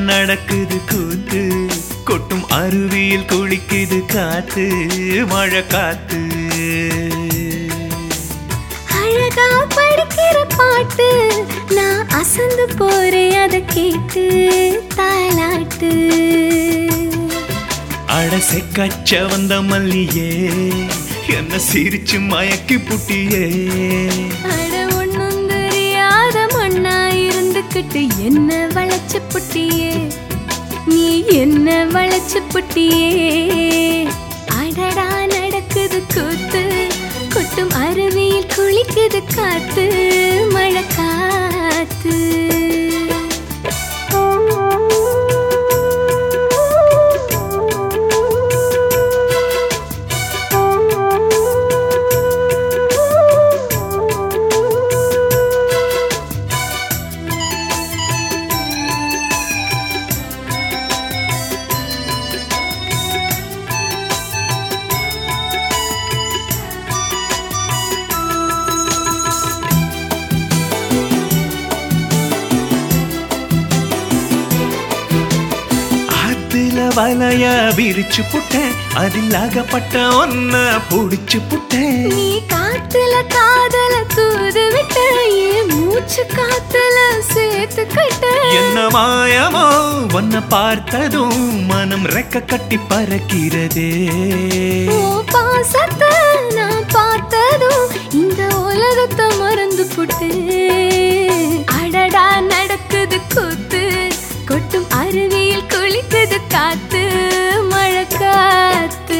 நடக்குது கூத்து கொட்டும் அருவியில் குளிக்குது காத்து மழை காத்து அழகா படிக்கிற பாட்டு நான் அசந்து போறேன் அதை கேட்டு தாலாட்டு அடசை கச்ச வந்த மல்லியே என்ன சிரிச்சு மயக்கி புட்டியே அட ஒண்ணும் தெரியாத மண்ணா இருந்துக்கிட்டு என்ன வளைச்சு புட்டியே நீ என்ன வளைச்சு புட்டியே அடடா நடக்குது கூத்து கொட்டும் அருவியில் குளிக்குது காத்து மழை காத்து ஆத்துல வலைய விரிச்சு புட்டேன் அதில் அகப்பட்ட ஒன்ன புடிச்சு புட்டேன் நீ காத்துல காதல தூது விட்ட என் மூச்சு காத்துல சேர்த்துக்கிட்ட என்ன மாயமோ உன்னை பார்த்ததும் மனம் ரெக்க கட்டி பறக்கிறதே ஓ பாசத்தை நான் பார்த்ததும் இந்த உலகத்தை மறந்து புட்டு அடடா நடக்குது கூத்து கொட்டும் அருவியில் குளிக்குது காத்து மழை காத்து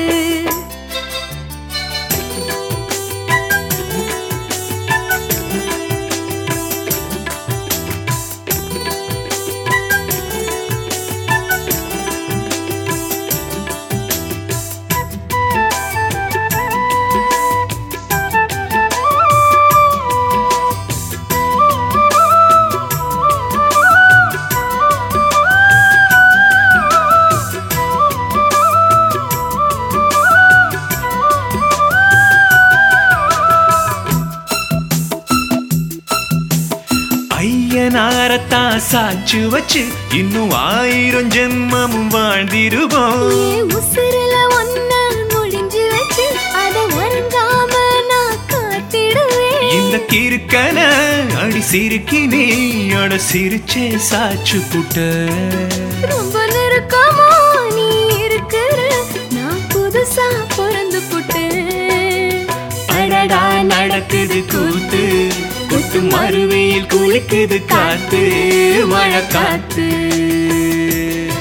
ஐயனாரத்தான் சாச்சு வச்சு இன்னும் ஆயிரம் ஜென்மமும் வாழ்ந்திருவோம் ஏ உசுருல ஒன்ன முடிஞ்சு வச்சு அத உறங்காம நான் காத்திடுவேன் இந்த கிறுக்கன அடி சிரிக்கி நீ அட சிரிச்சே சாச்சு புட்ட ரொம்ப நெருக்கமா நீ இருக்கிற நான் புதுசா பிறந்து புட்டேன் அடடா நடக்குது கூத்து கொட்டும் அருவியில் குளிக்குது காத்து மழை காத்து